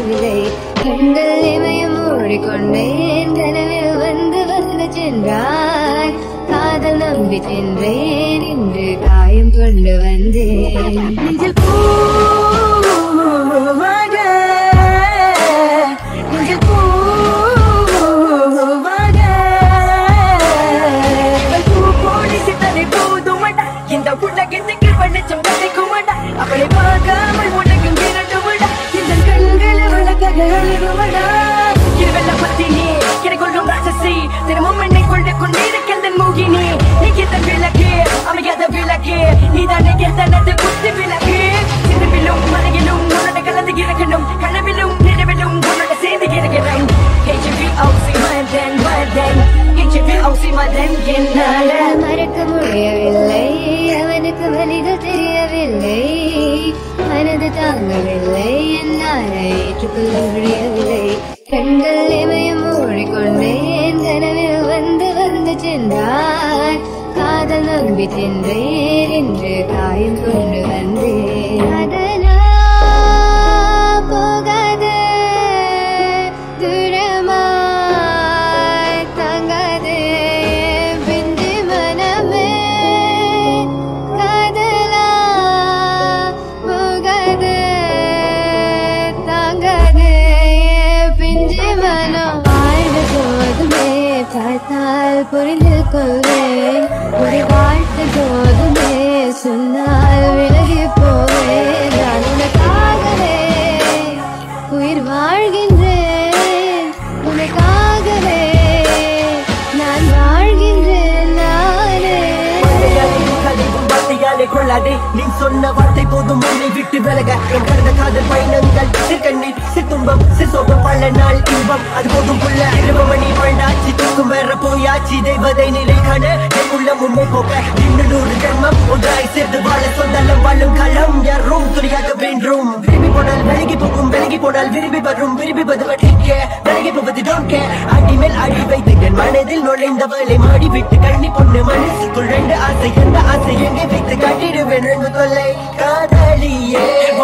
புரியவில்லை கண்கள் இமயம் மூடிக்கொண்டேன் கனவில் வந்து வந்து சென்றாய் காதல் நம்பி சென்றேன் இன்று காயம் கொண்டு வந்தேன் நெஞ்சில் பூவாக நெஞ்சில் பூவாக இவள் பூ போடி சித்தனை போதுமடா இந்த உலகத்துக்கு வெளிச்சம் கிடைக்குமடா அவளை பார்க்காமல் உலகம் இரண்டுமடா இந்த கண்கள் அவளுக்காக அழுகுமடா இருவெல்ல பத்தினி கிடைக்கொள்ளும் ராட்சசி தினமும் என்னை கொண்டு கொண்டிருக்கின்ற மூகினி நீ கிட்ட விளக்கு அமையாத விளக்கு நீதானே தனது குத்து விளக்கு சிறுவிலும் மலையிலும் உன்னோட கலந்து இருக்கணும் கனவிலும் நினைவிலும் உன்னோட சேர்ந்து இருக்கிறேன் HVOC மதன் மதன் HVOC மதன் என்னால மறக்க முடியவில்லை அவனுக்கு வழிகள் தெரியவில்லை மனது தாங்கவில்லை என்னால் ஏற்றுக்கொள்ள முடியவில்லை கண்கள் இமயம் மூடிக்கொண்டேன் கனவில் வந்து வந்து சென்றாய் காதல் நம்பி சென்றேன் என்று காயம் கொண்டு வந்தேன் அதனா போகாது தூரமாய் தங்காது பிஞ்சு மனமே காதலா போகாது தாங்காது பிஞ்சு மனம் வாழ்ந்த போதுமே பார்த்தால் புரிந்து கொள்வேன் ஒரு வாழ்த்து போதுமே சொன்னால் விலகி போவேன் நான் உனக்காகவே உயிர் வாழ்கின்றேன் உனக்காகவே நான் வாழ்கின்றேன் நானே வார்த்தையாலே கதைவும் வார்த்தையாலே கொள்ளாதே நீ சொன்ன வார்த்தை போதும் உன்னை விட்டு விலக என் கடந்த காதல் பயணங்கள் சிற்கண்ணீர் சித்துன்பம் சிசோகம் பல நாள் இன்பம் அது போதும் புள்ள இருபமணி வாழ்ந்தாச்சு தூக்கும் வேற போயாச்சு தெய்வதை நிலை காண என் உள்ளம் உண்மை போக இன்னும் நூறு ஜென்மம் ஒன்றாய் சேர்ந்து வாழ சொந்தலம் வாழும் களம் யாரும் துணியாக வேண்டும் விரும்பி போனால் விலகி போகும் விலகி போனால் விரும்பி வரும் விரும்பி பதுவட்டிக்க விலகி போவது டோன்ட் கேர் அடி மேல் அடி வைத்து என் மனதில் நுழைந்தவளை மாடி விட்டு கண்ணி பொண்ணு மனசுக்குள் ரெண்டு ஆசை எந்த ஆசை எங்கே வைத்து காட்டிடுவேன் ரெண்டு தொல்லை காதலியே